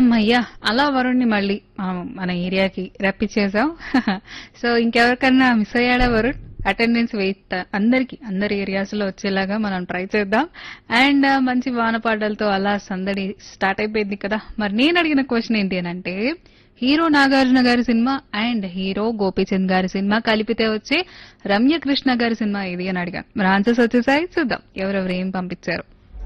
హమ్మయ్యా అలా వరుణ్ని మళ్ళీ మనం మన ఏరియాకి రప్పించేసాం సో ఇంకెవరికన్నా మిస్ అయ్యాడా వరుణ్ అటెండెన్స్ వెయిట్ అందరికి అందరి ఏరియాస్ లో వచ్చేలాగా మనం ట్రై చేద్దాం అండ్ మంచి వానపాటలతో అలా సందడి స్టార్ట్ అయిపోయింది కదా మరి నేను అడిగిన క్వశ్చన్ ఏంటి అని అంటే హీరో నాగార్జున గారి సినిమా అండ్ హీరో గోపీచంద్ గారి సినిమా కలిపితే వచ్చే రమ్య కృష్ణ గారి సినిమా ఇది అని అడిగాను మరి ఆన్సర్స్ వచ్చేసాయి చూద్దాం ఎవరెవరు ఏం పంపించారు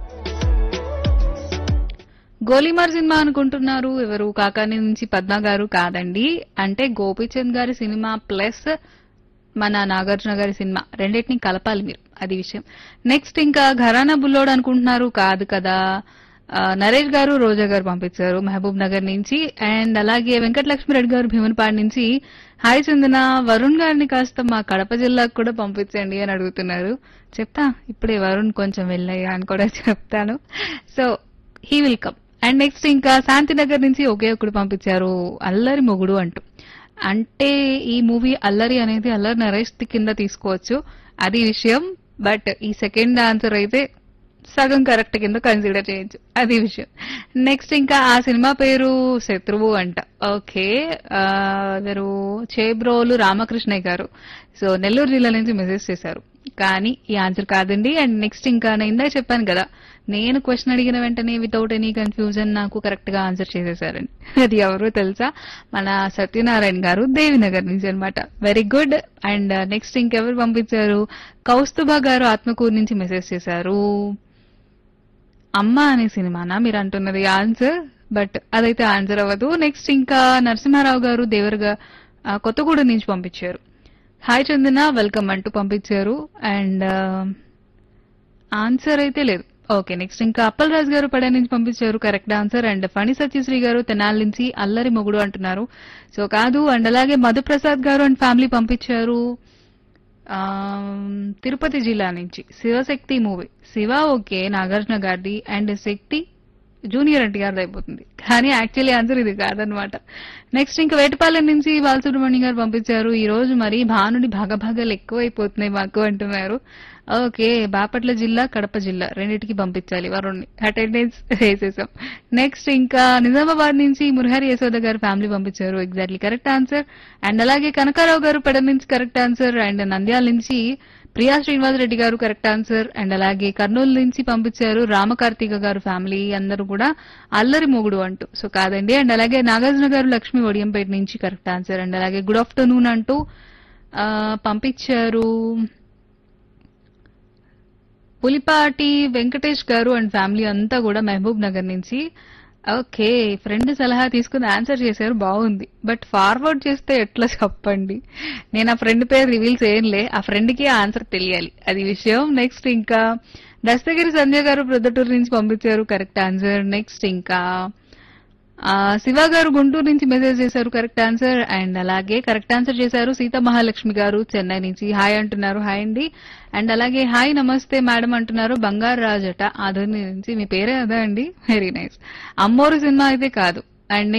గోలీమార్ సినిమా అనుకుంటున్నారు ఎవరు కాకాని నుంచి పద్మ గారు కాదండి అంటే గోపీచంద్ గారి సినిమా ప్లస్ మన నాగార్జున గారి సినిమా రెండింటిని కలపాలి మీరు అది విషయం నెక్స్ట్ ఇంకా ఘరానా బుల్లోడ్ అనుకుంటున్నారు కాదు కదా ఆ, నరేష్ గారు రోజా గారు పంపించారు మహబూబ్ నగర్ నుంచి అండ్ అలాగే వెంకటలక్ష్మిరెడ్డి గారు భీమనపాడు నుంచి హాయ్ చందన వరుణ్ గారిని కాస్త మా కడప జిల్లాకు కూడా పంపించండి అని అడుగుతున్నారు చెప్తా ఇప్పుడే వరుణ్ కొంచెం వెళ్ళయ్యా అని కూడా చెప్తాను so he will come and next ఇంకా శాంతినగర్ నుంచి ఒకే ఒకడు పంపించారు అల్లరి మొగుడు అంటూ అంటే ఈ మూవీ అల్లరి అనేది అల్లరి నరేష్ కింద తీసుకోవచ్చు అది విషయం బట్ ఈ సెకండ్ ఆన్సర్ అయితే సగం కరెక్ట్ కింద కన్సిడర్ చేయొచ్చు అది విషయం నెక్స్ట్ ఇంకా ఆ సినిమా పేరు శత్రువు అంట ఓకే ఎవరు చేబ్రోలు రామకృష్ణయ్య గారు సో నెల్లూరు జిల్లా నుంచి మెసేజ్ చేశారు కానీ ఈ ఆన్సర్ కాదండి అండ్ నెక్స్ట్ ఇంకా నేను ఇందాక చెప్పాను కదా నేను క్వశ్చన్ అడిగిన వెంటనే వితౌట్ ఎనీ కన్ఫ్యూజన్ నాకు కరెక్ట్ గా ఆన్సర్ చేసేసారండి అది ఎవరో తెలుసా మన సత్యనారాయణ గారు దేవినగర్ నుంచి అన్నమాట వెరీ గుడ్ అండ్ నెక్స్ట్ ఇంకెవరు పంపించారు కౌస్తుభ గారు ఆత్మకూరు నుంచి మెసేజ్ చేశారు అమ్మ అనే సినిమానా మీరు అంటున్నది ఆన్సర్ బట్ అదైతే ఆన్సర్ అవ్వదు నెక్స్ట్ ఇంకా నరసింహారావు గారు దేవరగా ఆ, కొత్తగూడెం నుంచి పంపించారు హాయ్ చందన వెల్కమ్ అంటూ పంపించారు అండ్ ఆన్సర్ అయితే లేదు ఓకే నెక్స్ట్ ఇంకా అప్పల్ రాజు గారు పడే నుంచి పంపించారు correct answer and Phani Satyasri గారు తెనాలి నుంచి అల్లరి మొగుడు అంటున్నారు సో కాదు అండ్ అలాగే మధుప్రసాద్ గారు అండ్ ఫ్యామిలీ పంపించారు ఆ, తిరుపతి జిల్లా నుంచి శివశక్తి మూవీ శివ ఓకే నాగార్జున గారిది అండ్ శక్తి జూనియర్ ఎన్టీ గారిది అయిపోతుంది కానీ యాక్చువల్లీ ఆన్సర్ ఇది కాదనమాట నెక్స్ట్ ఇంకా వేటపాలెం నుంచి బాలసుబ్రహ్మణ్యం గారు పంపించారు ఈ రోజు మరి భానుడి భాగభాగాలు ఎక్కువైపోతున్నాయి మాకు అంటున్నారు ఓకే బాపట్ల జిల్లా కడప జిల్లా రెండింటికి పంపించాలి వరుణ్ణి అటెండెన్స్ వేసేసాం నెక్స్ట్ ఇంకా నిజామాబాద్ నుంచి మురహరి యశోద గారు ఫ్యామిలీ పంపించారు ఎగ్జాక్ట్లీ కరెక్ట్ ఆన్సర్ అండ్ అలాగే కనకారావు గారు పెడ నుంచి కరెక్ట్ ఆన్సర్ అండ్ నంద్యాల నుంచి ప్రియా శ్రీనివాస్ రెడ్డి గారు కరెక్ట్ ఆన్సర్ అండ్ అలాగే కర్నూలు నుంచి పంపించారు రామకార్తిక గారు ఫ్యామిలీ అందరూ కూడా అల్లరి మొగుడు అంటూ సో కాదండి అండ్ అలాగే నాగార్జున గారు లక్ష్మి ఒడియంపేట నుంచి కరెక్ట్ ఆన్సర్ అండ్ అలాగే గుడ్ ఆఫ్టర్నూన్ అంటూ ఆ, పంపించారు పులిపాటి వెంకటేష్ గారు అండ్ ఫ్యామిలీ అంతా కూడా మహబూబ్ నగర్ నుంచి ఓకే ఫ్రెండ్ సలహా తీసుకుని ఆన్సర్ చేశారు బాగుంది బట్ ఫార్వర్డ్ చేస్తే ఎట్లా చెప్పండి నేను ఆ ఫ్రెండ్ పేరు రివీల్ చేయనులే ఆ ఫ్రెండ్ కి ఆన్సర్ తెలియాలి అది విషయం నెక్స్ట్ ఇంకా దస్తగిరి సంజయ్ గారు ప్రొద్దుటూరు నుంచి పంపించారు కరెక్ట్ ఆన్సర్ నెక్స్ట్ ఇంకా ఆ, శివ గారు గుంటూరు నుంచి మెసేజ్ చేశారు కరెక్ట్ ఆన్సర్ అండ్ అలాగే కరెక్ట్ ఆన్సర్ చేశారు సీతా మహాలక్ష్మి గారు చెన్నై నుంచి హాయ్ అంటున్నారు హాయ్ అండి అండ్ అలాగే హాయ్ నమస్తే మేడం అంటున్నారు బంగారు రాజట ఆధుని నుంచి మీ పేరే అదా అండి వెరీ నైస్ అమ్మోరు సినిమా అయితే కాదు అండ్